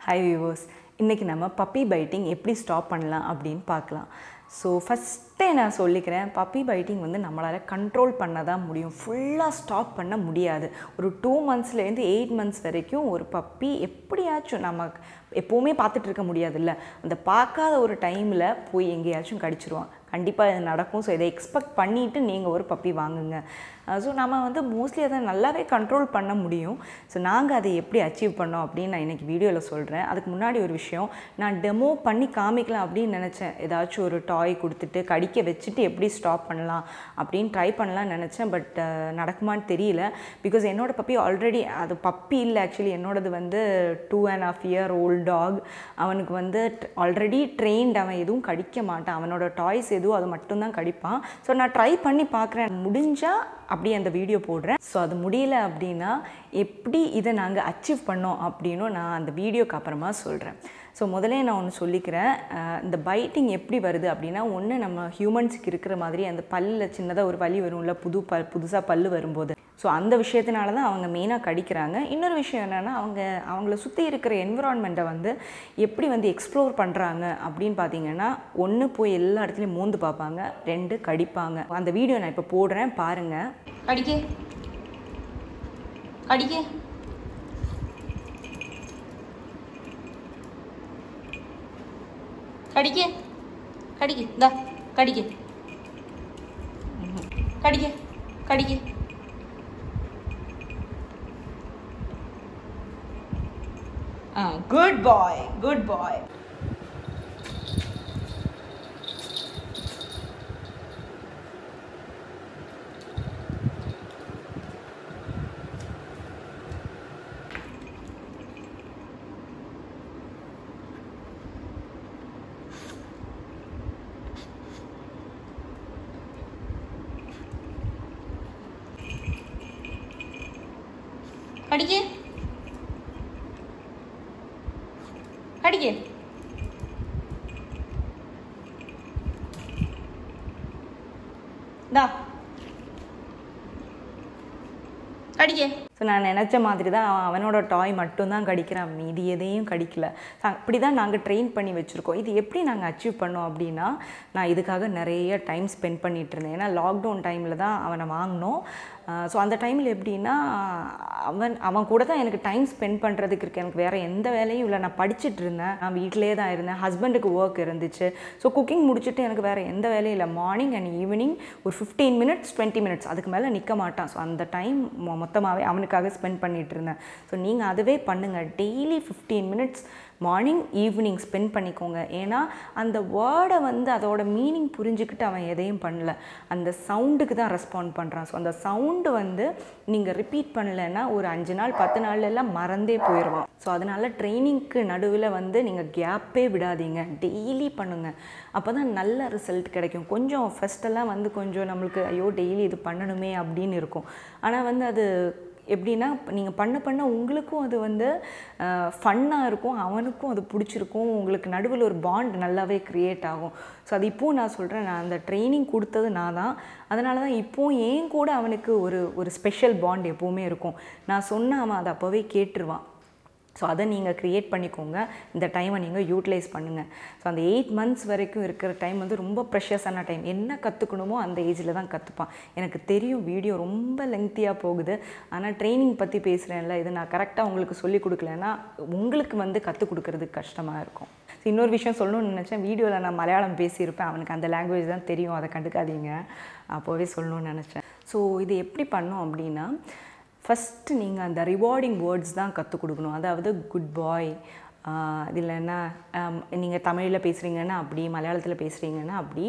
high viewers இன்றைக்கி நம்ம puppy biting எப்படி ஸ்டாப் பண்ணலாம் அப்படின்னு பார்க்கலாம் ஸோ ஃபஸ்ட்டே நான் சொல்லிக்கிறேன் பப்பி பைட்டிங் வந்து நம்மளால் கண்ட்ரோல் பண்ண தான் முடியும் ஃபுல்லாக ஸ்டாப் பண்ண முடியாது ஒரு டூ மந்த்ஸ்லேருந்து எயிட் மந்த்ஸ் வரைக்கும் ஒரு பப்பி எப்படியாச்சும் நம்ம எப்போவுமே பார்த்துட்டு இருக்க முடியாதுல்ல அந்த பார்க்காத ஒரு டைமில் போய் எங்கேயாச்சும் கடிச்சிருவான் கண்டிப்பாக இது நடக்கும் ஸோ இதை எக்ஸ்பெக்ட் பண்ணிவிட்டு நீங்கள் ஒரு பப்பி வாங்குங்க ஸோ நம்ம வந்து மோஸ்ட்லி அதை நல்லாவே கண்ட்ரோல் பண்ண முடியும் ஸோ நாங்கள் அதை எப்படி அச்சீவ் பண்ணோம் அப்படின்னு நான் இன்றைக்கி வீடியோவில் சொல்கிறேன் அதுக்கு முன்னாடி ஒரு விஷயம் நான் டெமோ பண்ணி காமிக்கலாம் அப்படின்னு நினச்சேன் ஏதாச்சும் ஒரு டாய் கொடுத்துட்டு கடிக்க வச்சுட்டு எப்படி ஸ்டாப் பண்ணலாம் அப்படின்னு ட்ரை பண்ணலாம்னு நினச்சேன் பட் நடக்குமான்னு தெரியல பிகாஸ் என்னோட பப்பி ஆல்ரெடி அது பப்பி இல்லை ஆக்சுவலி என்னோடது வந்து two and half year old dog அவனுக்கு வந்து ஆல்ரெடி ட்ரெயின்ட் அவன் எதுவும் கடிக்க மாட்டான் அவனோட டாய்ஸ் எதுவும் அது மட்டும்தான் கடிப்பான் ஸோ நான் ட்ரை பண்ணி பார்க்குறேன் முடிஞ்சால் அப்படியே அந்த வீடியோ போடுறேன் ஸோ அது முடியல அப்படின்னா எப்படி இதை நாங்கள் அச்சீவ் பண்ணோம் அப்படின்னும் நான் அந்த வீடியோக்கு அப்புறமா சொல்கிறேன் ஸோ முதல்ல நான் ஒன்று சொல்லிக்கிறேன் அஹ் இந்த பைட்டிங் எப்படி வருது அப்படின்னா ஒன்று நம்ம ஹியூமன்ஸுக்கு இருக்கிற மாதிரி அந்த பல்லில் சின்னதாக ஒரு வலி வரும்ல புது பல் புதுசாக பல் வரும்போது ஸோ அந்த விஷயத்தினால தான் அவங்க மெயினாக கடிக்கிறாங்க இன்னொரு விஷயம் என்னென்னா அவங்க அவங்கள சுற்றி இருக்கிற என்விரான்மெண்ட்டை வந்து எப்படி வந்து எக்ஸ்ப்ளோர் பண்ணுறாங்க அப்படின்னு பார்த்தீங்கன்னா ஒன்று போய் எல்லா இடத்துலையும் மூந்து பார்ப்பாங்க ரெண்டு கடிப்பாங்க அந்த வீடியோ நான் இப்போ போடுறேன் பாருங்கள் கடிக்க கடிக்க கடிக்க கடிக்க இந்தா கடிக்க கடிக்க கடிக்க ஆ குட் பாய் குட் பாய் கடிக்க கடிக்க இந்தா கடிக்க ஸோ நான் நினச்ச மாதிரி தான் அவன் அவனோட டாய் மட்டும்தான் கடிக்கிறான் மீதி எதையும் கடிக்கல ஸோ அப்படி தான் நாங்கள் ட்ரெயின் பண்ணி வச்சுருக்கோம் இது எப்படி நாங்கள் அச்சீவ் பண்ணோம் அப்படின்னா நான் இதுக்காக நிறைய டைம் ஸ்பெண்ட் பண்ணிகிட்டு இருந்தேன் ஏன்னா லாக்டவுன் டைமில் தான் அவனை வாங்கினோம் ஸோ அந்த டைமில் எப்படின்னா அவன் அவன் கூட தான் எனக்கு டைம் ஸ்பெண்ட் பண்ணுறதுக்கு இருக்குது எனக்கு வேறு எந்த வேலையும் இல்லை நான் படிச்சுட்டு இருந்தேன் நான் வீட்டிலே தான் இருந்தேன் ஹஸ்பண்டுக்கு ஒர்க் இருந்துச்சு ஸோ குக்கிங் முடிச்சுட்டு எனக்கு வேறு எந்த வேலையும் இல்லை மார்னிங் அண்ட் ஈவினிங் ஒரு ஃபிஃப்டீன் மினிட்ஸ் டுவெண்ட்டி மினிட்ஸ் அதுக்கு மேலே நிற்க மாட்டான் ஸோ அந்த டைம் மொத்தமாகவே அவனுக்காக ஸ்பெண்ட் பண்ணிகிட்டு இருந்தேன் ஸோ நீங்கள் அதுவே பண்ணுங்கள் daily fifteen minutes morning evening spend பண்ணிக்கோங்க ஏன்னா அந்த வேர்டை வந்து அதோட மீனிங் புரிஞ்சுக்கிட்டு அவன் எதையும் பண்ணல அந்த சவுண்டுக்கு தான் ரெஸ்பாண்ட் பண்ணுறான் ஸோ அந்த சவுண்டு வந்து நீங்கள் ரிப்பீட் பண்ணலைன்னா ஒரு அஞ்சு நாள் பத்து நாள்ல எல்லாம் மறந்தே போயிடுவான் ஸோ அதனால் ட்ரைனிங்க்கு நடுவில் வந்து நீங்கள் கேப்பே விடாதீங்க டெய்லி பண்ணுங்கள் அப்போ தான் நல்ல ரிசல்ட் கிடைக்கும் கொஞ்சம் ஃபஸ்ட்டெல்லாம் வந்து கொஞ்சம் நம்மளுக்கு ஐயோ டெய்லி இது பண்ணணுமே அப்படின்னு இருக்கும் ஆனால் வந்து அது எப்படின்னா நீங்கள் பண்ண பண்ண உங்களுக்கும் அது வந்து ஃபன்னாக இருக்கும் அவனுக்கும் அது பிடிச்சிருக்கும் உங்களுக்கு நடுவில் ஒரு பாண்ட் நல்லாவே க்ரியேட் ஆகும் ஸோ அது இப்போவும் நான் சொல்கிறேன் நான் அந்த ட்ரைனிங் கொடுத்தது நான் தான் அதனால தான் இப்போவும் ஏன் கூட அவனுக்கு ஒரு ஒரு ஸ்பெஷல் பாண்ட் எப்போவுமே இருக்கும் நான் சொன்ன அவன் அதை அப்போவே கேட்டுருவான் ஸோ அதை நீங்கள் க்ரியேட் பண்ணிக்கோங்க இந்த டைமை நீங்கள் யூட்டிலைஸ் பண்ணுங்கள் ஸோ அந்த எயிட் மந்த்ஸ் வரைக்கும் இருக்கிற டைம் வந்து ரொம்ப ப்ரெஷியஸான டைம் என்ன கற்றுக்கணுமோ அந்த ஏஜில் தான் கற்றுப்பான் எனக்கு தெரியும் வீடியோ ரொம்ப லெங்க்த்தியாக போகுது ஆனால் ட்ரைனிங் பற்றி பேசுகிறேன்ல இது நான் கரெக்டாக உங்களுக்கு சொல்லி கொடுக்கலன்னா உங்களுக்கு வந்து கற்றுக் கொடுக்கறதுக்கு கஷ்டமாக இருக்கும் ஸோ இன்னொரு விஷயம் சொல்லணும்னு நினச்சேன் வீடியோவில் நான் மலையாளம் பேசியிருப்பேன் அவனுக்கு அந்த லாங்குவேஜ் தான் தெரியும் அதை கண்டுக்காதீங்க அப்போவே சொல்லணும்னு நினச்சேன் ஸோ இது எப்படி பண்ணோம் அப்படின்னா ஃபஸ்ட்டு நீங்கள் அந்த ரிவார்டிங் வேர்ட்ஸ் தான் கற்றுக் கொடுக்கணும் அதாவது குட் பாய் இது இல்லைன்னா நீங்கள் தமிழில் பேசுகிறீங்கன்னா அப்படி மலையாளத்தில் பேசுகிறீங்கன்னா அப்படி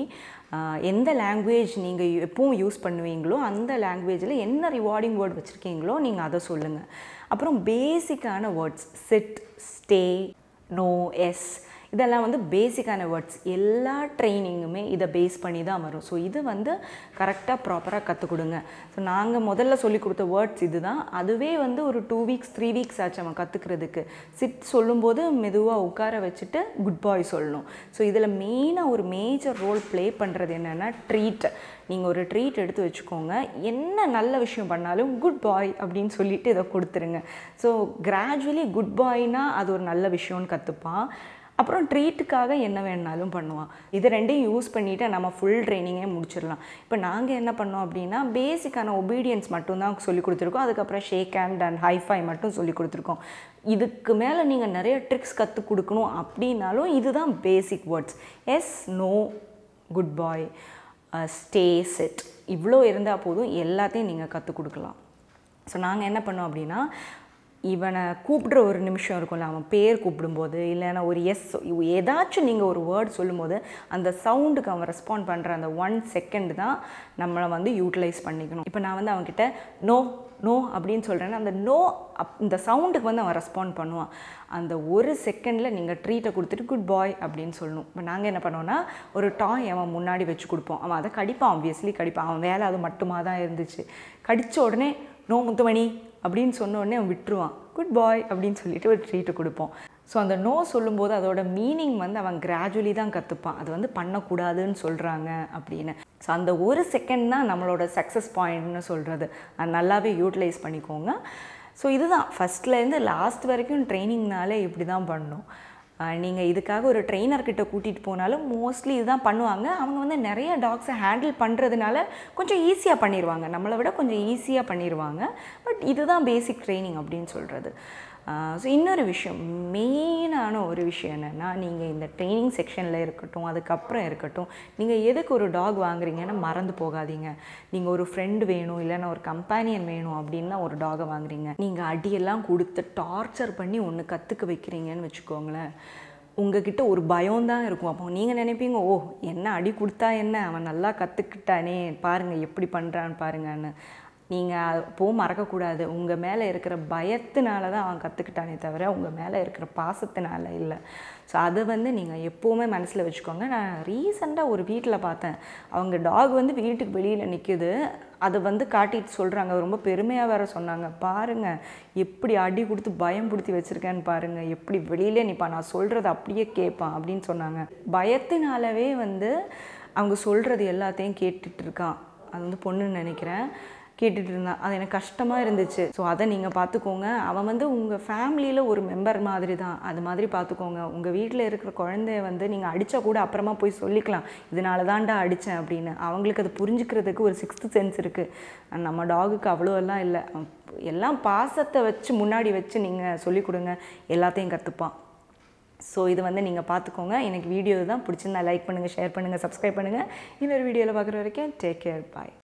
எந்த லாங்குவேஜ் நீங்கள் எப்பவும் யூஸ் பண்ணுவீங்களோ அந்த லாங்குவேஜில் என்ன ரிவார்டிங் வேர்ட் வச்சுருக்கீங்களோ நீங்கள் அதை சொல்லுங்கள் அப்புறம் பேசிக்கான words sit stay no yes இதெல்லாம் வந்து பேசிக்கான வேர்ட்ஸ் எல்லா ட்ரைனிங்குமே இதை பேஸ் பண்ணி தான் வரும் ஸோ இது வந்து கரெக்டாக ப்ராப்பராக கற்றுக் கொடுங்க ஸோ நாங்கள் முதல்ல சொல்லி கொடுத்த வேர்ட்ஸ் இதுதான் அதுவே வந்து ஒரு டூ வீக்ஸ் த்ரீ வீக்ஸ் ஆச்சு அவன் கற்றுக்கிறதுக்கு சிட் சொல்லும்போது மெதுவாக உட்கார வச்சுட்டு குட் பாய் சொல்லணும் ஸோ இதில் மெயினாக ஒரு மேஜர் ரோல் ப்ளே பண்ணுறது என்னென்னா ட்ரீட் நீங்கள் ஒரு ட்ரீட் எடுத்து வச்சுக்கோங்க என்ன நல்ல விஷயம் பண்ணாலும் குட் பாய் அப்படின்னு சொல்லிட்டு இதை கொடுத்துருங்க ஸோ கிராஜுவலி குட் பாய்னா அது ஒரு நல்ல விஷயம்னு கற்றுப்பான் அப்புறம் ட்ரீட்டுக்காக என்ன வேணாலும் பண்ணுவான் இது ரெண்டையும் யூஸ் பண்ணிவிட்டு நம்ம ஃபுல் ட்ரைனிங்கே முடிச்சிடலாம் இப்போ நாங்கள் என்ன பண்ணோம் அப்படின்னா பேசிக்கான ஒபீடியன்ஸ் மட்டும்தான் சொல்லி கொடுத்துருக்கோம் அதுக்கப்புறம் ஷேக் ஹேண்ட் அண்ட் ஹைஃபை மட்டும் சொல்லி கொடுத்துருக்கோம் இதுக்கு மேலே நீங்கள் நிறைய ட்ரிக்ஸ் கற்றுக் கொடுக்கணும் அப்படின்னாலும் இதுதான் basic words yes no good boy stay sit இவ்வளோ இருந்தால் போதும் எல்லாத்தையும் நீங்கள் கற்றுக் கொடுக்கலாம் ஸோ நாங்கள் என்ன பண்ணோம் அப்படின்னா இவனை கூப்பிடுற ஒரு நிமிஷம் இருக்கும்ல அவன் பேர் கூப்பிடும்போது இல்லைன்னா ஒரு எஸ் ஏதாச்சும் நீங்கள் ஒரு வேர்ட் சொல்லும்போது அந்த சவுண்டுக்கு அவன் ரெஸ்பாண்ட் பண்ணுற அந்த ஒன் செகண்ட் தான் நம்மளை வந்து யூட்டிலைஸ் பண்ணிக்கணும் இப்போ நான் வந்து அவன்கிட்ட நோ நோ அப்படின்னு சொல்கிறேன்னா அந்த நோ அப் இந்த சவுண்டுக்கு வந்து அவன் ரெஸ்பாண்ட் பண்ணுவான் அந்த ஒரு செகண்டில் நீங்கள் ட்ரீட்டை கொடுத்துட்டு குட் பாய் அப்படின்னு சொல்லணும் இப்போ நாங்கள் என்ன பண்ணோன்னா ஒரு டாய் அவன் முன்னாடி வச்சு கொடுப்போம் அவன் அதை கடிப்பான் ஆப்வியஸ்லி கடிப்பான் அவன் வேலை அது மட்டுமா தான் இருந்துச்சு கடித்த உடனே நோ முத்துமணி அப்படின்னு சொன்ன உடனே அவன் விட்டுருவான் குட் பாய் அப்படின்னு சொல்லிட்டு ஒரு ட்ரீட்டு கொடுப்போம் ஸோ அந்த நோ சொல்லும்போது அதோட மீனிங் வந்து அவன் கிராஜுவலி தான் கற்றுப்பான் அது வந்து பண்ணக்கூடாதுன்னு சொல்கிறாங்க அப்படின்னு ஸோ அந்த ஒரு செகண்ட் தான் நம்மளோட சக்ஸஸ் பாயிண்ட்னு சொல்கிறது அது நல்லாவே யூட்டிலைஸ் பண்ணிக்கோங்க ஸோ இதுதான் ஃபஸ்ட்லேருந்து லாஸ்ட் வரைக்கும் ட்ரைனிங்னாலே இப்படி தான் பண்ணணும் நீங்கள் இதுக்காக ஒரு ட்ரெயினர்கிட்ட கூட்டிகிட்டு போனாலும் மோஸ்ட்லி இதுதான் பண்ணுவாங்க அவங்க வந்து நிறைய டாக்ஸை ஹேண்டில் பண்ணுறதுனால கொஞ்சம் ஈஸியாக பண்ணிடுவாங்க நம்மளை விட கொஞ்சம் ஈஸியாக பண்ணிடுவாங்க பட் இதுதான் பேசிக் ட்ரைனிங் அப்படின்னு சொல்கிறது ஸோ இன்னொரு விஷயம் மெயினான ஒரு விஷயம் என்னென்னா நீங்கள் இந்த ட்ரைனிங் செக்ஷனில் இருக்கட்டும் அதுக்கப்புறம் இருக்கட்டும் நீங்கள் எதுக்கு ஒரு டாக் வாங்குறீங்கன்னு மறந்து போகாதீங்க நீங்கள் ஒரு ஃப்ரெண்டு வேணும் இல்லைன்னா ஒரு கம்பேனியன் வேணும் அப்படின்னு தான் ஒரு டாகை வாங்குறீங்க நீங்கள் அடியெல்லாம் கொடுத்து டார்ச்சர் பண்ணி ஒன்று கற்றுக்க வைக்கிறீங்கன்னு வச்சுக்கோங்களேன் உங்ககிட்ட ஒரு பயம் தான் இருக்கும் அப்போ நீங்கள் நினைப்பீங்க ஓ என்ன அடி கொடுத்தா என்ன அவன் நல்லா கற்றுக்கிட்டானே பாருங்கள் எப்படி பண்ணுறான்னு பாருங்கன்னு நீங்கள் அப்போவும் மறக்கக்கூடாது உங்கள் மேலே இருக்கிற பயத்தினால தான் அவன் கற்றுக்கிட்டானே தவிர உங்கள் மேலே இருக்கிற பாசத்தினால இல்லை ஸோ அதை வந்து நீங்கள் எப்போவுமே மனசில் வச்சுக்கோங்க நான் ரீசெண்டாக ஒரு வீட்டில் பார்த்தேன் அவங்க டாக் வந்து வீட்டுக்கு வெளியில் நிற்கிது அதை வந்து காட்டிட்டு சொல்கிறாங்க ரொம்ப பெருமையாக வேற சொன்னாங்க பாருங்கள் எப்படி அடி கொடுத்து பயம் பிடிச்சி வச்சுருக்கேன்னு பாருங்கள் எப்படி வெளியிலே நிற்பான் நான் சொல்கிறத அப்படியே கேட்பான் அப்படின்னு சொன்னாங்க பயத்தினாலவே வந்து அவங்க சொல்கிறது எல்லாத்தையும் கேட்டுட்டு இருக்கான் அது வந்து பொண்ணுன்னு நினைக்கிறேன் கேட்டுட்டு இருந்தான் அது எனக்கு கஷ்டமாக இருந்துச்சு ஸோ அதை நீங்கள் பார்த்துக்கோங்க அவன் வந்து உங்கள் ஃபேமிலியில் ஒரு மெம்பர் மாதிரி தான் அது மாதிரி பார்த்துக்கோங்க உங்கள் வீட்டில் இருக்கிற குழந்தைய வந்து நீங்கள் அடித்தா கூட அப்புறமா போய் சொல்லிக்கலாம் இதனால தான்டா அடித்தேன் அப்படின்னு அவங்களுக்கு அது புரிஞ்சுக்கிறதுக்கு ஒரு சிக்ஸ்த்து சென்ஸ் இருக்குது நம்ம டாகுக்கு அவ்வளோவெல்லாம் இல்லை எல்லாம் பாசத்தை வச்சு முன்னாடி வச்சு நீங்கள் சொல்லிக் கொடுங்க எல்லாத்தையும் கற்றுப்பான் ஸோ இது வந்து நீங்கள் பார்த்துக்கோங்க எனக்கு வீடியோ தான் பிடிச்சிருந்தா லைக் பண்ணுங்கள் ஷேர் பண்ணுங்கள் சப்ஸ்கிரைப் பண்ணுங்கள் இன்னொரு வீடியோவில் பார்க்குற வரைக்கும் டேக் கேர் பாய்